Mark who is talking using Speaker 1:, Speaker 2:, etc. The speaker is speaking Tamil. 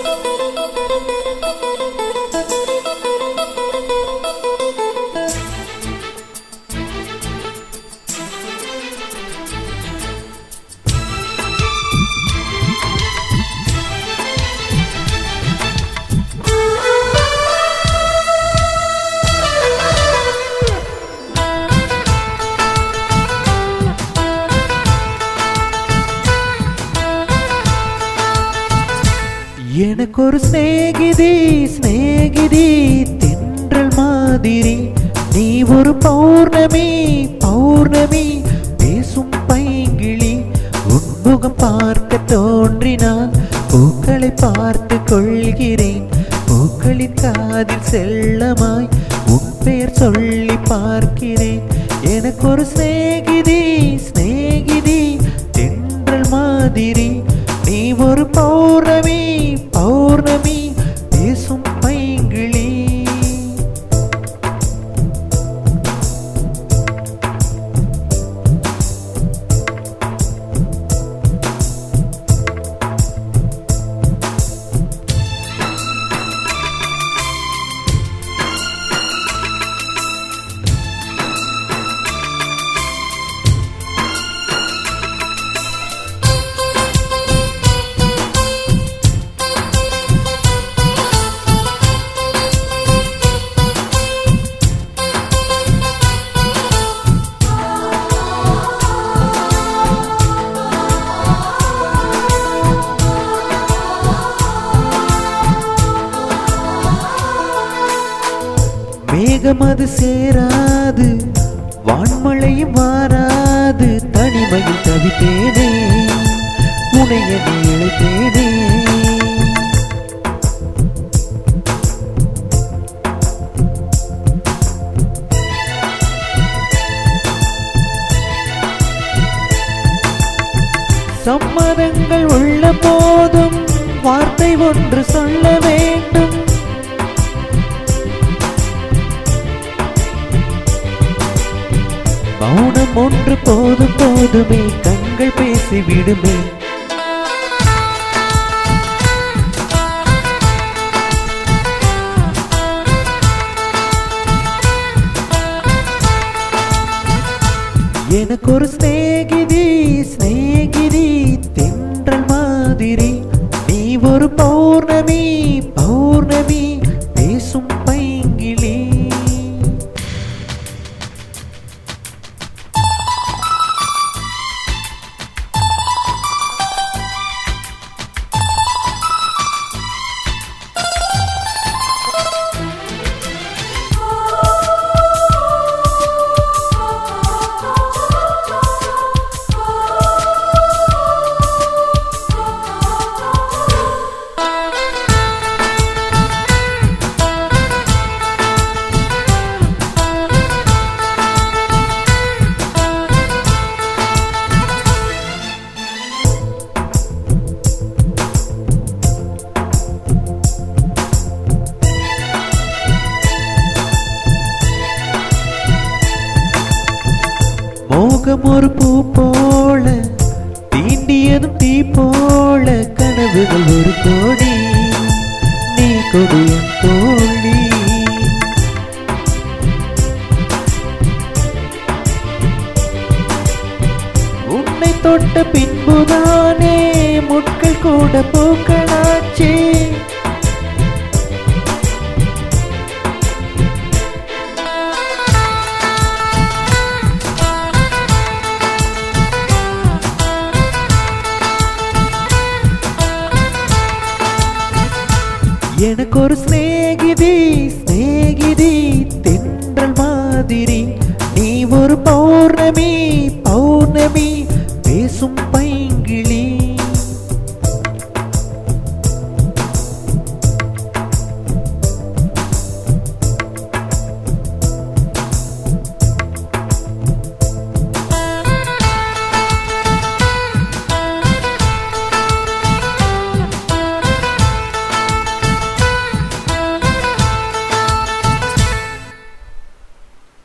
Speaker 1: எனக்கு ஒரு சிநேகிதி சிநேகிதி தென்றல் மாதிரி நீ ஒரு பௌர்ணமி பௌர்ணமி பேசும் பைங்கிளி உன்முகம் பார்க்க தோன்றினால் பூக்களை பார்த்து கொள்கிறேன் பூக்களின் காதில் செல்லமாய் உன் பெயர் சொல்லி பார்க்கிறேன் எனக்கு ஒரு சிநேகிதி சிநேகிதி தென்றல் மாதிரி நீ ஒரு பௌர்ணமி பௌர்ணமி பேசும் பைங்கிளி மேகம் அது சேராது வான்மழையும் மாறாது தனிமையில் தவித்தேனே உனைய நீ இழைத்தேனே சம்மதங்கள் உள்ள போதும் வார்த்தை ஒன்று சொல்ல வேண்டும் மௌனம் ஒன்று போதும் போதுமே கண்கள் பேசி விடுமே எனக்கு ஒரு சிநேகிதி சிநேகிதி தென்றல் மாதிரி நீ ஒரு பௌர்ணமி பௌர்ணமி பேசும் பைங்கிளி மோகம் ஒரு பூ போல தீண்டியதும் தீ போல கனவுகள் ஒரு கோடி நீ கொடியன் தோழி உன்னை தொட்ட பின்புதானே முட்கள் கூட பூக்களாச்சே எனக்கு ஒரு சிநேகிதி சிநேகிதி தென்றல் மாதிரி நீ ஒரு பௌர்ணமி